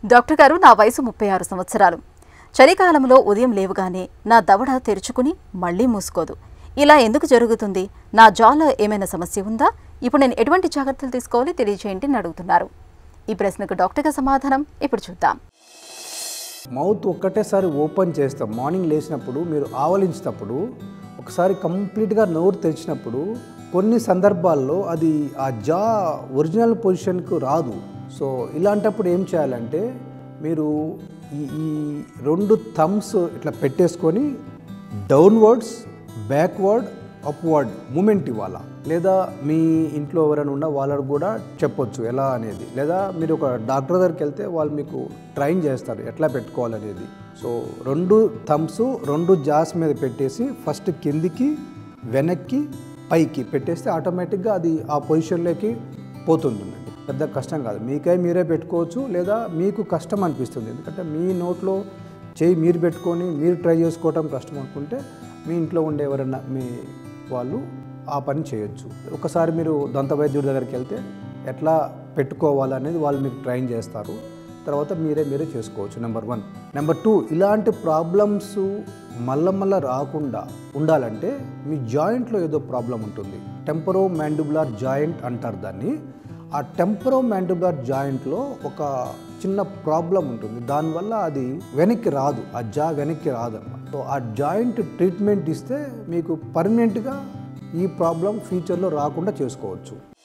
doctor గారు నా వయసు ముప్పై ఆరు సంవత్సరాలు చలికాలంలో ఉదయం లేవగానే నా దవడ తెరుచుకుని మళ్ళీ మూసుకోదు ఇలా ఎందుకు జరుగుతుంది నా జాలో ఏమైనా సమస్య ఉందా ఇప్పుడు నేను ఎటువంటి జాగ్రత్తలు తీసుకోవాలి తెలియజేయండి అని అడుగుతున్నారు ఈ ప్రశ్నకు డాక్టర్ గారి సమాధానం ఇప్పుడు చూద్దాం మౌత్ ఒక్కటేసారి ఓపెన్ చేస్తాం మార్నింగ్ లేచినప్పుడు మీరు ఆవలించినప్పుడు ఒకసారి కంప్లీట్గా నోరు తెరిచినప్పుడు కొన్ని సందర్భాల్లో అది ఆ జా ఒరిజినల్ పొజిషన్కు రాదు సో ఇలాంటప్పుడు ఏం చేయాలంటే మీరు ఈ ఈ రెండు థమ్స్ ఇట్లా పెట్టేసుకొని డౌన్వర్డ్స్ బ్యాక్వర్డ్ అప్వర్డ్ మూమెంట్ ఇవ్వాలా లేదా మీ ఇంట్లో ఎవరైనా ఉన్నా వాళ్ళకు కూడా చెప్పొచ్చు ఎలా అనేది లేదా మీరు ఒక డాక్టర్ దగ్గరికి వెళ్తే వాళ్ళు మీకు ట్రైన్ చేస్తారు ఎట్లా పెట్టుకోవాలనేది సో రెండు థమ్స్ రెండు జాస్ మీద పెట్టేసి ఫస్ట్ కిందికి వెనక్కి పైకి పెట్టేస్తే ఆటోమేటిక్గా అది ఆ పొజిషన్లోకి పోతుందండి పెద్ద కష్టం కాదు మీకై మీరే పెట్టుకోవచ్చు లేదా మీకు కష్టం అనిపిస్తుంది ఎందుకంటే మీ నోట్లో చేయి మీరు పెట్టుకొని మీరు ట్రై చేసుకోవటం కష్టం అనుకుంటే మీ ఇంట్లో ఉండే ఎవరైనా మీ వాళ్ళు ఆ పని చేయొచ్చు ఒకసారి మీరు దంత వైద్యుడి దగ్గరికి వెళ్తే ఎట్లా పెట్టుకోవాలనేది వాళ్ళు మీకు ట్రైన్ చేస్తారు తర్వాత మీరే మీరే చేసుకోవచ్చు నెంబర్ వన్ నెంబర్ టూ ఇలాంటి ప్రాబ్లమ్స్ మళ్ళా మళ్ళా రాకుండా ఉండాలంటే మీ జాయింట్లో ఏదో ప్రాబ్లం ఉంటుంది టెంపరో మ్యాండిబులర్ జాయింట్ అంటారు దాన్ని ఆ టెంపరో మ్యాండిబులర్ జాయింట్లో ఒక చిన్న ప్రాబ్లం ఉంటుంది దానివల్ల అది వెనక్కి రాదు ఆ జా వెనక్కి రాదు అన్నమాట సో ఆ జాయింట్ ట్రీట్మెంట్ ఇస్తే మీకు పర్మనెంట్గా ఈ ప్రాబ్లం ఫ్యూచర్లో రాకుండా చేసుకోవచ్చు